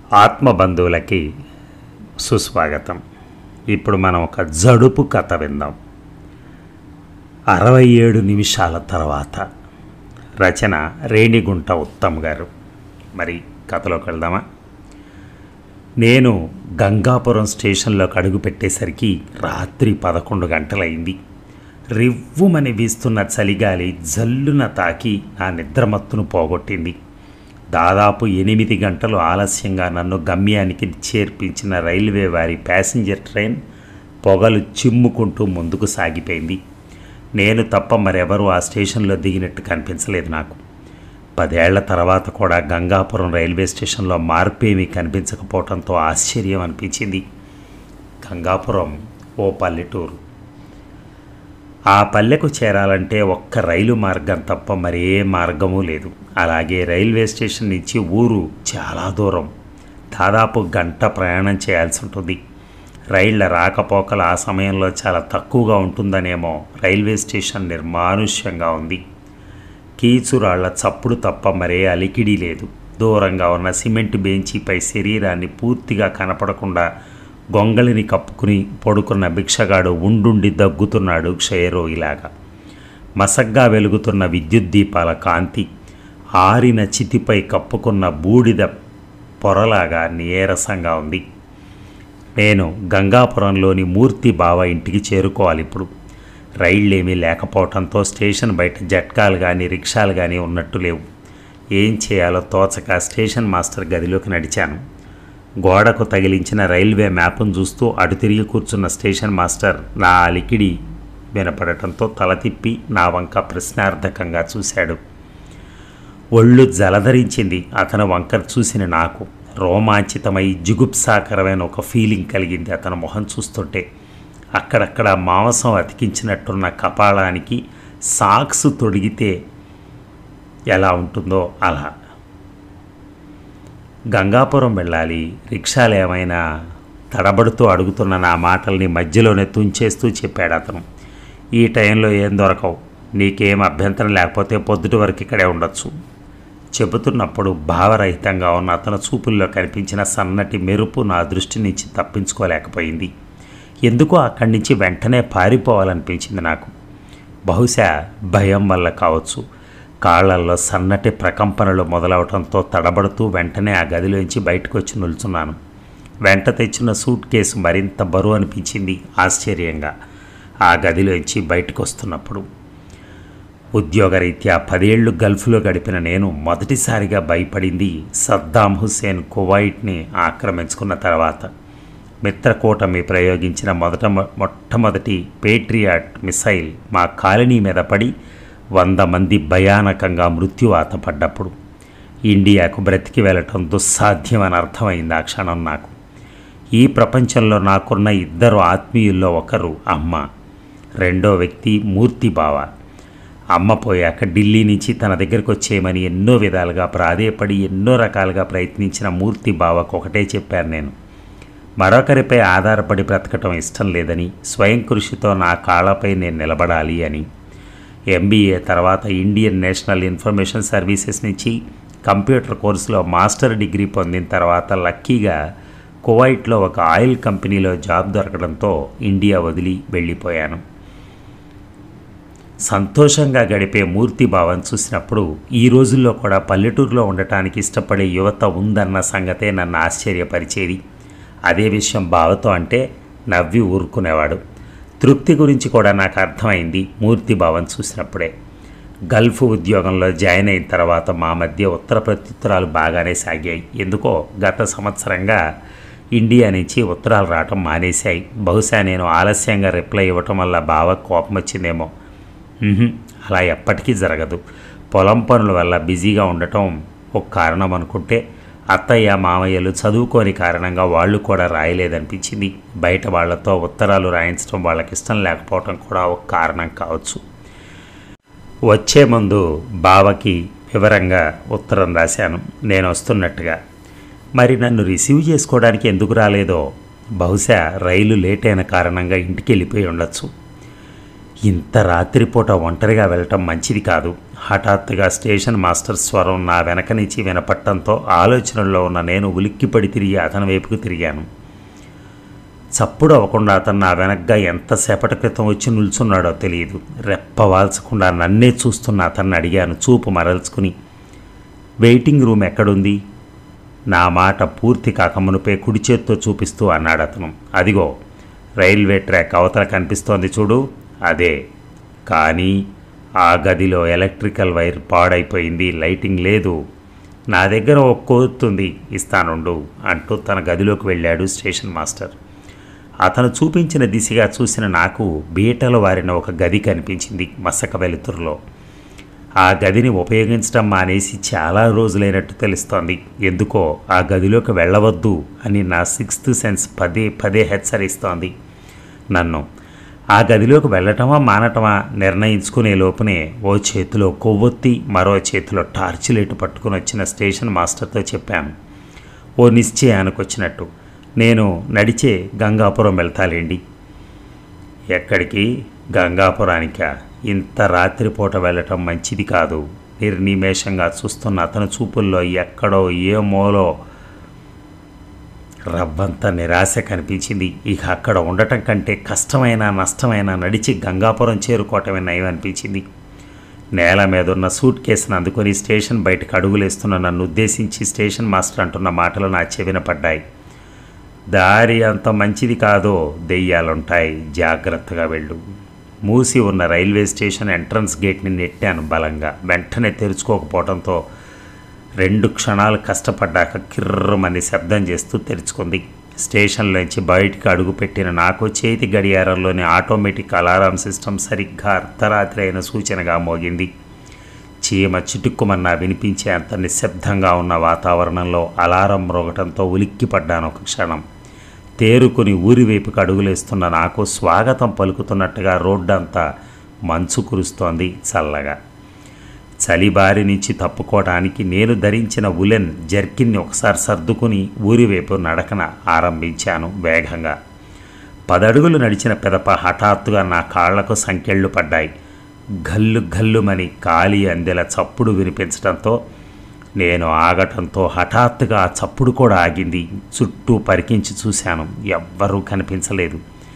ఆత్మబంధువులకి సుస్వాగతం ఇప్పుడు మనం ఒక జడుపు కథ విందాం అరవై ఏడు నిమిషాల తర్వాత రచన రేణిగుంట ఉత్తమ్ గారు మరి కథలోకి వెళ్దామా నేను గంగాపురం స్టేషన్లోకి అడుగు పెట్టేసరికి రాత్రి పదకొండు గంటలైంది రివ్వుమని వీస్తున్న చలిగాలి జల్లున తాకి నా నిద్రమత్తును పోగొట్టింది దాదాపు ఎనిమిది గంటలు ఆలస్యంగా నన్ను గమ్యానికి చేర్పించిన రైల్వే వారి ప్యాసింజర్ ట్రైన్ పొగలు చిమ్ముకుంటూ ముందుకు సాగిపోయింది నేను తప్ప మరెవరూ ఆ స్టేషన్లో దిగినట్టు కనిపించలేదు నాకు పదేళ్ల తర్వాత కూడా గంగాపురం రైల్వే స్టేషన్లో మార్పేమీ కనిపించకపోవడంతో ఆశ్చర్యం అనిపించింది గంగాపురం ఓ పల్లెటూరు ఆ పల్లెకు చేరాలంటే ఒక్క రైలు మార్గం తప్ప మరే మార్గము లేదు అలాగే రైల్వే స్టేషన్ నుంచి ఊరు చాలా దూరం దాదాపు గంట ప్రయాణం చేయాల్సి ఉంటుంది రైళ్ల రాకపోకలు ఆ సమయంలో చాలా తక్కువగా ఉంటుందనేమో రైల్వే స్టేషన్ నిర్మానుష్యంగా ఉంది కీచురాళ్ల చప్పుడు తప్ప మరే అలికిడి లేదు దూరంగా ఉన్న సిమెంట్ బెంచీపై శరీరాన్ని పూర్తిగా కనపడకుండా గొంగళిని కప్పుకుని పడుకున్న భిక్షగాడు ఉండుండి దగ్గుతున్నాడు క్షయరోగిలాగా మసగ్గా వెలుగుతున్న విద్యుత్ దీపాల కాంతి ఆరిన చితిపై కప్పుకున్న బూడిద పొరలాగా నీరసంగా ఉంది నేను గంగాపురంలోని మూర్తి బావ ఇంటికి చేరుకోవాలి ఇప్పుడు రైళ్ళేమీ లేకపోవడంతో స్టేషన్ బయట జట్కాలు కానీ రిక్షాలు కానీ ఉన్నట్టు లేవు ఏం చేయాలో తోచక స్టేషన్ మాస్టర్ గదిలోకి నడిచాను గోడకు తగిలించిన రైల్వే మ్యాప్ను చూస్తూ అటు తిరిగి కూర్చున్న స్టేషన్ మాస్టర్ నా అలికిడి వినపడటంతో తల తిప్పి నా వంక ప్రశ్నార్థకంగా చూశాడు ఒళ్ళు జలధరించింది అతను వంకర చూసిన నాకు రోమాంచితమై జుగుప్సాకరమైన ఒక ఫీలింగ్ కలిగింది అతని మొహం చూస్తుంటే అక్కడక్కడ మాంసం అతికించినట్టున్న కపాళానికి సాక్స్ తొడిగితే ఎలా ఉంటుందో అలా గంగాపురం వెళ్ళాలి రిక్షాలు ఏమైనా తడబడుతూ అడుగుతున్న నా మాటల్ని మధ్యలోనే తుంచేస్తూ చెప్పాడు అతను ఈ టైంలో ఏం దొరకవు నీకేం అభ్యంతరం లేకపోతే పొద్దుటి వరకు ఇక్కడే ఉండొచ్చు చెబుతున్నప్పుడు భావరహితంగా ఉన్న అతను చూపుల్లో కనిపించిన సన్నటి మెరుపు నా దృష్టి నుంచి తప్పించుకోలేకపోయింది ఎందుకో అక్కడి నుంచి వెంటనే పారిపోవాలనిపించింది నాకు బహుశా భయం వల్ల కావచ్చు కాళ్లల్లో సన్నటి ప్రకంపనలు మొదలవడంతో తడబడుతూ వెంటనే ఆ గదిలోంచి బయటకు వచ్చి నిల్చున్నాను వెంట తెచ్చిన సూట్ కేసు మరింత బరువు అనిపించింది ఆశ్చర్యంగా ఆ గదిలోంచి బయటకు వస్తున్నప్పుడు ఉద్యోగరీత్యా పదేళ్లు గల్ఫ్లో గడిపిన నేను మొదటిసారిగా భయపడింది సద్దాం హుస్సేన్ కువైట్ని ఆక్రమించుకున్న తర్వాత మిత్రకూటమి ప్రయోగించిన మొదట మొట్టమొదటి పేట్రియాట్ మిసైల్ మా కాలనీ మీద పడి వంద మంది భయానకంగా మృత్యువాత పడ్డప్పుడు ఇండియాకు బ్రతికి వెళ్ళటం దుస్సాధ్యం అని అర్థమైంది ఆ క్షణం నాకు ఈ ప్రపంచంలో నాకున్న ఇద్దరు ఆత్మీయుల్లో ఒకరు అమ్మ రెండో వ్యక్తి మూర్తి బావ అమ్మ పోయాక ఢిల్లీ నుంచి తన దగ్గరకు వచ్చేయమని ఎన్నో విధాలుగా ప్రాధేయపడి ఎన్నో రకాలుగా ప్రయత్నించిన మూర్తి బావకు ఒకటే చెప్పాను నేను మరొకరిపై ఆధారపడి బ్రతకటం ఇష్టం లేదని స్వయం కృషితో నా కాళ్ళపై నేను నిలబడాలి అని ఎంబీఏ తర్వాత ఇండియన్ నేషనల్ ఇన్ఫర్మేషన్ సర్వీసెస్ నుంచి కంప్యూటర్ కోర్సులో మాస్టర్ డిగ్రీ పొందిన తర్వాత లక్కీగా కువైట్లో ఒక ఆయిల్ కంపెనీలో జాబ్ దొరకడంతో ఇండియా వదిలి వెళ్ళిపోయాను సంతోషంగా గడిపే మూర్తి భావం చూసినప్పుడు ఈ రోజుల్లో కూడా పల్లెటూరులో ఉండటానికి ఇష్టపడే యువత ఉందన్న సంగతే నన్ను ఆశ్చర్యపరిచేది అదే విషయం బావతో అంటే నవ్వి ఊరుకునేవాడు తృప్తి గురించి కూడా నాకు అర్థమైంది మూర్తి భావం చూసినప్పుడే గల్ఫ్ ఉద్యోగంలో జాయిన్ అయిన తర్వాత మా మధ్య ఉత్తర ప్రత్యుత్తరాలు బాగానే సాగాయి ఎందుకో గత సంవత్సరంగా ఇండియా నుంచి ఉత్తరాలు రావటం మానేశాయి బహుశా నేను ఆలస్యంగా రిప్లై ఇవ్వటం వల్ల బావ కోపం వచ్చిందేమో అలా ఎప్పటికీ జరగదు పొలం పనుల వల్ల బిజీగా ఉండటం ఒక కారణం అనుకుంటే అత్తయ్య మామయ్యలు చదువుకోని కారణంగా వాళ్ళు కూడా రాయలేదనిపించింది బయట వాళ్లతో ఉత్తరాలు రాయించడం వాళ్ళకి ఇష్టం లేకపోవటం కూడా ఒక కారణం కావచ్చు వచ్చే ముందు బావకి వివరంగా ఉత్తరం రాశాను నేను వస్తున్నట్టుగా మరి నన్ను రిసీవ్ చేసుకోవడానికి ఎందుకు రాలేదో బహుశా రైలు లేట్ అయిన కారణంగా ఇంటికి వెళ్ళిపోయి ఉండొచ్చు ఇంత రాత్రిపూట ఒంటరిగా వెళ్ళటం మంచిది కాదు హఠాత్తుగా స్టేషన్ మాస్టర్ స్వరం నా వెనక నుంచి వినపట్టంతో ఆలోచనల్లో ఉన్న నేను ఉలిక్కిపడి తిరిగి అతని వైపుకు తిరిగాను చప్పుడు అవ్వకుండా అతను నా వెనక్గా ఎంతసేపటి క్రితం వచ్చి నిల్చున్నాడో తెలియదు రెప్ప వాల్చకుండా నన్నే చూస్తున్న అతన్ని అడిగాను చూపు మరల్చుకుని వెయిటింగ్ రూమ్ ఎక్కడుంది నా మాట పూర్తి కాకమునుపే కుడి చేత్తో చూపిస్తూ అన్నాడు అతను అదిగో రైల్వే ట్రాక్ అవతల కనిపిస్తోంది చూడు అదే కానీ ఆ గదిలో ఎలక్ట్రికల్ వైర్ పాడైపోయింది లైటింగ్ లేదు నా దగ్గర ఒక కోతుంది ఇస్తానుండు అంటూ తన గదిలోకి వెళ్ళాడు స్టేషన్ మాస్టర్ అతను చూపించిన దిశగా చూసిన నాకు బీటలు వారిన ఒక గది కనిపించింది మసక వెలుతురులో ఆ గదిని ఉపయోగించడం మానేసి చాలా రోజులైనట్టు తెలుస్తోంది ఎందుకో ఆ గదిలోకి వెళ్ళవద్దు అని నా సిక్స్త్ సెన్స్ పదే పదే హెచ్చరిస్తోంది నన్ను ఆ గదిలోకి వెళ్ళటమా మానటమా నిర్ణయించుకునే లోపునే ఓ చేతిలో కొవ్వొత్తి మరో చేతిలో టార్చ్ లైట్ పట్టుకుని వచ్చిన స్టేషన్ మాస్టర్తో చెప్పాను ఓ నిశ్చయానికి వచ్చినట్టు నేను నడిచే గంగాపురం వెళ్తాలేండి ఎక్కడికి గంగాపురానిక ఇంత రాత్రిపూట వెళ్ళటం మంచిది కాదు నిర్నిమేషంగా చూస్తున్న అతని చూపుల్లో ఎక్కడో ఏ మూలో రవ్వంత నిరాశ కనిపించింది ఇక అక్కడ ఉండటం కంటే కష్టమైన నష్టమైన నడిచి గంగాపురం చేరుకోవటమే నయం అనిపించింది నేల మీద ఉన్న సూట్ కేసును అందుకొని స్టేషన్ బయటకు అడుగులేస్తున్న నన్ను ఉద్దేశించి స్టేషన్ మాస్టర్ అంటున్న మాటలు నా చెవిన పడ్డాయి దారి అంత మంచిది కాదో దెయ్యాలుంటాయి జాగ్రత్తగా వెళ్ళు మూసి ఉన్న రైల్వే స్టేషన్ ఎంట్రన్స్ గేట్ని నెట్టాను బలంగా వెంటనే తెరుచుకోకపోవడంతో రెండు క్షణాలు కష్టపడ్డాక కిర్రమని శబ్దం చేస్తూ తెరుచుకుంది స్టేషన్లోంచి బయటికి అడుగుపెట్టిన నాకు చేతి గడియారంలోని ఆటోమేటిక్ అలారం సిస్టమ్ సరిగ్గా అర్ధరాత్రి అయిన సూచనగా మోగింది చీమ చిటుక్కుమన్నా వినిపించే అంత నిశ్శబ్దంగా ఉన్న వాతావరణంలో అలారం మ్రోగటంతో ఉలిక్కిపడ్డాను ఒక క్షణం తేరుకుని ఊరి వైపుకు అడుగులేస్తున్న నాకు స్వాగతం పలుకుతున్నట్టుగా రోడ్డంతా మంచు కురుస్తోంది చల్లగా చలిబారి నుంచి తప్పుకోవడానికి నేను ధరించిన ఉలెన్ జర్కిన్ని ఒకసారి సర్దుకుని ఊరివైపు నడకన ఆరంభించాను వేగంగా పదడుగులు నడిచిన పెదప హఠాత్తుగా నా కాళ్లకు సంకెళ్ళు పడ్డాయి గల్లు గల్లుమని కాలి అందెల చప్పుడు వినిపించడంతో నేను ఆగటంతో హఠాత్తుగా ఆ చప్పుడు కూడా ఆగింది చుట్టూ పరికించి చూశాను ఎవ్వరూ కనిపించలేదు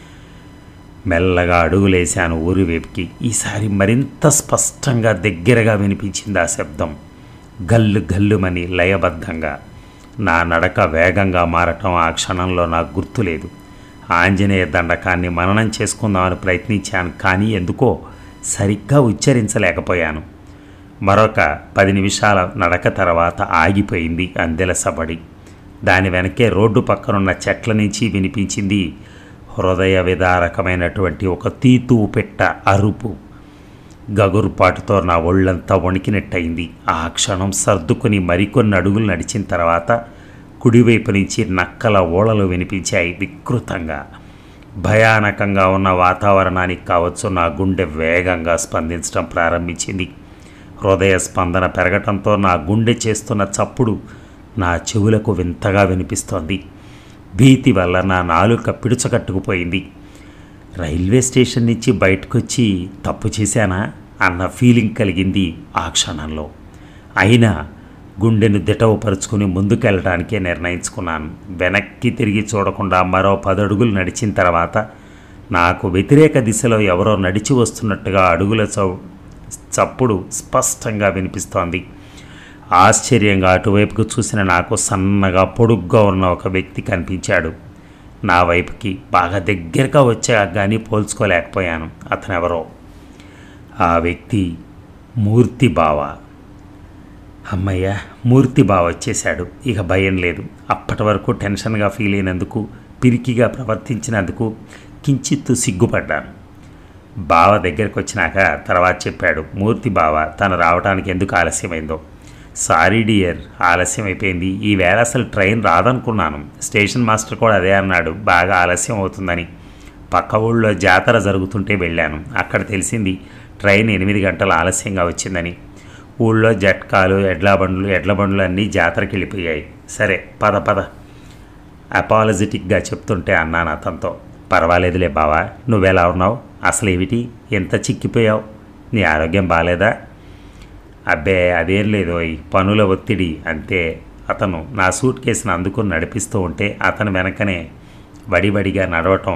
మెల్లగా అడుగులేశాను ఊరి వైపుకి ఈసారి మరింత స్పష్టంగా దగ్గరగా వినిపించింది ఆ శబ్దం గల్లు గల్లుమని లయబద్ధంగా నా నడక వేగంగా మారటం ఆ క్షణంలో నాకు గుర్తులేదు ఆంజనేయ దండకాన్ని మననం చేసుకుందామని ప్రయత్నించాను కానీ ఎందుకో సరిగ్గా ఉచ్చరించలేకపోయాను మరొక పది నిమిషాల నడక తర్వాత ఆగిపోయింది అందెల సబడి దాని వెనకే రోడ్డు పక్కనున్న చెట్ల నుంచి వినిపించింది హృదయ విదారకమైనటువంటి ఒక తీతువు పెట్ట అరుపు గగురుపాటుతో నా ఒళ్ళంతా వణికినట్టయింది ఆ క్షణం సర్దుకుని మరికొన్ని అడుగులు నడిచిన తర్వాత కుడివైపు నుంచి నక్కల ఓళలు వినిపించాయి వికృతంగా భయానకంగా ఉన్న వాతావరణానికి కావచ్చు నా గుండె వేగంగా స్పందించడం ప్రారంభించింది హృదయ స్పందన పెరగటంతో నా గుండె చేస్తున్న చప్పుడు నా చెవులకు వింతగా వినిపిస్తోంది భీతి వల్ల నా నాలుక పిడుచకట్టుకుపోయింది రైల్వే స్టేషన్ నుంచి బయటకొచ్చి తప్పు చేశానా అన్న ఫీలింగ్ కలిగింది ఆ క్షణంలో అయినా గుండెను దిటవపరుచుకుని ముందుకెళ్ళడానికే నిర్ణయించుకున్నాను వెనక్కి తిరిగి చూడకుండా మరో పదడుగులు నడిచిన తర్వాత నాకు వ్యతిరేక దిశలో ఎవరో నడిచి వస్తున్నట్టుగా అడుగుల చౌ చప్పుడు స్పష్టంగా వినిపిస్తోంది ఆశ్చర్యంగా అటువైపుకు చూసిన నాకు సన్నగా పొడుగ్గా ఉన్న ఒక వ్యక్తి కనిపించాడు నా వైపుకి బాగా దగ్గరగా వచ్చాక కానీ పోల్చుకోలేకపోయాను అతను ఎవరో ఆ వ్యక్తి మూర్తి బావ అమ్మయ్య మూర్తి బావ వచ్చేశాడు ఇక భయం లేదు అప్పటి వరకు టెన్షన్గా ఫీల్ అయినందుకు పిరికిగా ప్రవర్తించినందుకు కించిత్తు సిగ్గుపడ్డాను బావ దగ్గరికి వచ్చినాక తర్వాత చెప్పాడు మూర్తి బావ తను రావడానికి ఎందుకు ఆలస్యమైందో సారీ డియర్ ఆలస్యం అయిపోయింది ఈ వేళ అసలు ట్రైన్ రాదనుకున్నాను స్టేషన్ మాస్టర్ కూడా అదే అన్నాడు బాగా ఆలస్యం అవుతుందని పక్క ఊళ్ళో జాతర జరుగుతుంటే వెళ్ళాను అక్కడ తెలిసింది ట్రైన్ ఎనిమిది గంటలు ఆలస్యంగా వచ్చిందని ఊళ్ళో జట్కాలు ఎడ్ల బండ్లు ఎడ్ల బండ్లు అన్నీ జాతరకి వెళ్ళిపోయాయి సరే పద పద అపాలజెటిక్గా చెప్తుంటే అన్నాను అతనితో పర్వాలేదులే బావా నువ్వెలా ఉన్నావు అసలు ఏమిటి ఎంత చిక్కిపోయావు నీ ఆరోగ్యం బాగాలేదా అబ్బే అదేం లేదు ఈ పనుల ఒత్తిడి అంతే అతను నా సూట్ కేసును అందుకుని నడిపిస్తూ ఉంటే అతను వెనకనే వడివడిగా నడవటం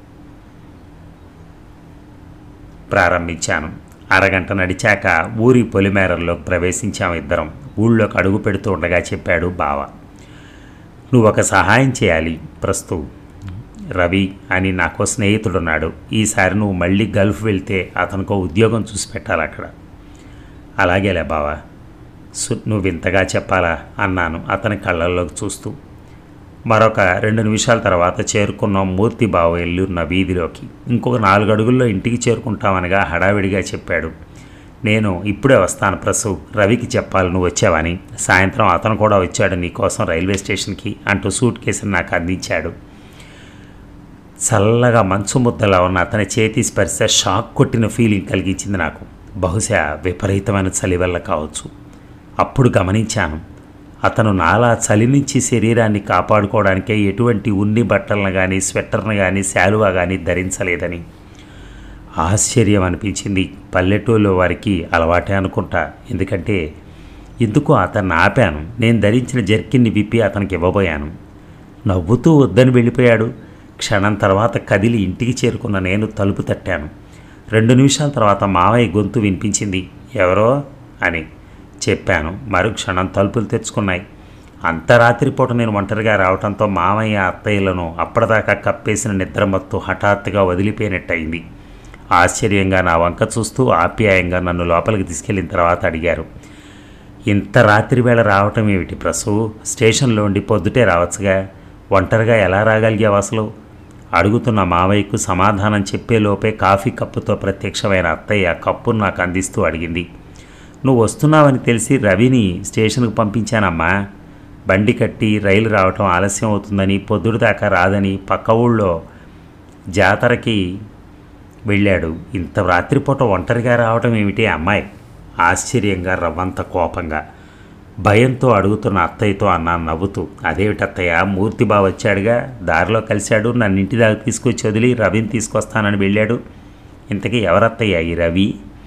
ప్రారంభించాను అరగంట నడిచాక ఊరి పొలిమేరల్లోకి ప్రవేశించాం ఇద్దరం ఊళ్ళోకి అడుగు పెడుతూ ఉండగా చెప్పాడు బావ నువ్వు ఒక సహాయం చేయాలి ప్రస్తు రవి అని నాకు స్నేహితుడున్నాడు ఈసారి నువ్వు మళ్ళీ గల్ఫ్ వెళ్తే అతనికో ఉద్యోగం చూసి పెట్టాలి అక్కడ అలాగేలే బావా సు నువ్వు ఇంతగా చెప్పాలా అన్నాను అతని కళ్ళల్లోకి చూస్తూ మరొక రెండు నిమిషాల తర్వాత చేరుకున్నాం మూర్తి బావ ఎల్లున్న వీధిలోకి ఇంకొక నాలుగు అడుగుల్లో ఇంటికి చేరుకుంటామనగా హడావిడిగా చెప్పాడు నేను ఇప్పుడే వస్తాను ప్రసు రవికి చెప్పాలి నువ్వు వచ్చావని సాయంత్రం అతను కూడా వచ్చాడు నీకోసం రైల్వే స్టేషన్కి అంటూ సూట్ కేసుని నాకు అందించాడు చల్లగా మంచు ముద్దలా ఉన్న అతని చేతి స్పర్శ షాక్ కొట్టిన ఫీలింగ్ కలిగించింది నాకు బహుశా విపరీతమైన చలి వల్ల కావచ్చు అప్పుడు గమనించాను అతను నాలా చలి నుంచి శరీరాన్ని కాపాడుకోవడానికే ఎటువంటి ఉన్ని బట్టలను కానీ స్వెట్టర్ను కానీ శాలువా కానీ ధరించలేదని ఆశ్చర్యం అనిపించింది పల్లెటూళ్ళలో వారికి అలవాటే అనుకుంటా ఎందుకంటే ఎందుకో అతన్ని ఆపాను నేను ధరించిన జర్కిన్ని విప్పి అతనికి ఇవ్వబోయాను నవ్వుతూ వద్దని వెళ్ళిపోయాడు క్షణం తర్వాత కదిలి ఇంటికి చేరుకున్న నేను తలుపు తట్టాను రెండు నిమిషాల తర్వాత మావయ్య గొంతు వినిపించింది ఎవరో అని చెప్పాను మరుక్షణం తలుపులు తెచ్చుకున్నాయి అంత రాత్రిపూట నేను ఒంటరిగా రావడంతో మామయ్య అత్తయ్యలను అప్పటిదాకా కప్పేసిన నిద్రమత్తు హఠాత్తుగా వదిలిపోయినట్టయింది ఆశ్చర్యంగా నా వంక చూస్తూ ఆప్యాయంగా నన్ను లోపలికి తీసుకెళ్ళిన తర్వాత అడిగారు ఇంత రాత్రి వేళ రావటం ఏమిటి ప్రసు స్టేషన్లో ఉండి పొద్దుటే రావచ్చుగా ఒంటరిగా ఎలా రాగలిగావు అసలు అడుగుతున్న మావయ్యకు సమాధానం చెప్పేలోపే కాఫీ కప్పుతో ప్రత్యక్షమైన అత్తయ్య కప్పును నాకు అందిస్తూ అడిగింది నువ్వు వస్తున్నావని తెలిసి రవిని స్టేషన్కు పంపించానమ్మా బండి కట్టి రైలు రావటం ఆలస్యం అవుతుందని పొద్దుడు దాకా రాదని పక్క ఊళ్ళో జాతరకి వెళ్ళాడు ఇంత రాత్రిపూట ఒంటరిగా రావటం ఏమిటి అమ్మాయి ఆశ్చర్యంగా రవ్వంత కోపంగా భయంతో అడుగుతున్న అత్తయ్యతో అన్నాను నవ్వుతూ అదేమిటి అత్తయ్య మూర్తి బావ వచ్చాడుగా దారిలో కలిశాడు నన్ను ఇంటి దాకా తీసుకొచ్చి వదిలి రవిని తీసుకొస్తానని వెళ్ళాడు ఇంతకీ ఎవరత్తయ్య ఈ రవి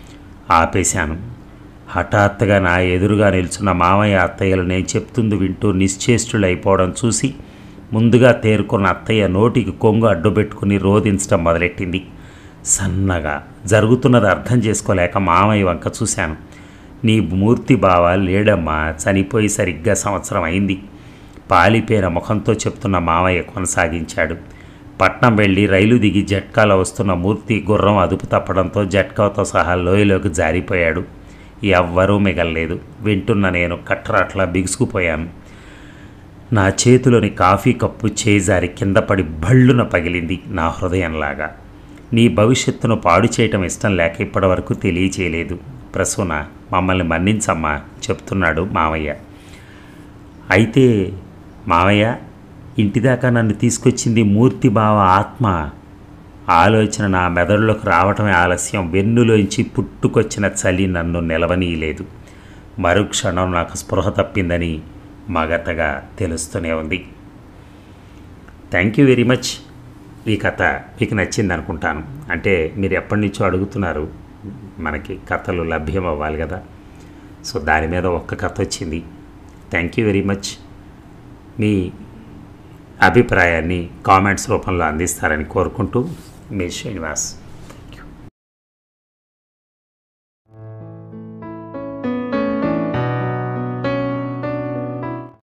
ఆపేశాను హఠాత్తుగా నా ఎదురుగా నిల్చున్న మామయ్య అత్తయ్యలు నేను చెప్తుంది వింటూ నిశ్చేష్టులైపోవడం చూసి ముందుగా తేరుకున్న అత్తయ్య నోటికి కొంగు అడ్డుపెట్టుకుని రోధించడం మొదలెట్టింది సన్నగా జరుగుతున్నది అర్థం చేసుకోలేక మామయ్య వంక చూశాను నీ మూర్తి బావ లేడమ్మా చనిపోయి సరిగ్గా సంవత్సరం అయింది పాలిపోయిన ముఖంతో చెప్తున్న మామయ్య కొనసాగించాడు పట్నం వెళ్ళి రైలు దిగి జట్కాలో వస్తున్న మూర్తి గుర్రం అదుపు తప్పడంతో జట్కాతో సహా లోయలోకి జారిపోయాడు ఎవ్వరూ మిగల్లేదు వింటున్న నేను కట్టరాట్లా బిగుసుకుపోయాను నా చేతిలోని కాఫీ కప్పు చేజారి కింద పడి భళ్ళున పగిలింది నా హృదయంలాగా నీ భవిష్యత్తును పాడు చేయటం ఇష్టం లేక ఇప్పటివరకు తెలియచేయలేదు ప్రసూన మమ్మల్ని మన్నించమ్మా చెప్తున్నాడు మామయ్య అయితే మామయ్య ఇంటిదాకా నన్ను తీసుకొచ్చింది మూర్తి భావ ఆత్మ ఆలోచన నా మెదడులోకి రావటమే ఆలస్యం వెన్నులోంచి పుట్టుకొచ్చిన చలి నన్ను నిలవనీయలేదు మరుక్షణం నాకు స్పృహ తప్పిందని మగతగా తెలుస్తూనే ఉంది థ్యాంక్ యూ వెరీ మచ్ ఈ కథ మీకు నచ్చింది అనుకుంటాను అంటే మీరు ఎప్పటి నుంచో అడుగుతున్నారు మనకి కథలు లభ్యం అవ్వాలి కదా సో దాని మీద ఒక్క కథ వచ్చింది థ్యాంక్ యూ వెరీ మచ్ మీ అభిప్రాయాన్ని కామెంట్స్ రూపంలో అందిస్తారని కోరుకుంటూ మీ శ్రీనివాస్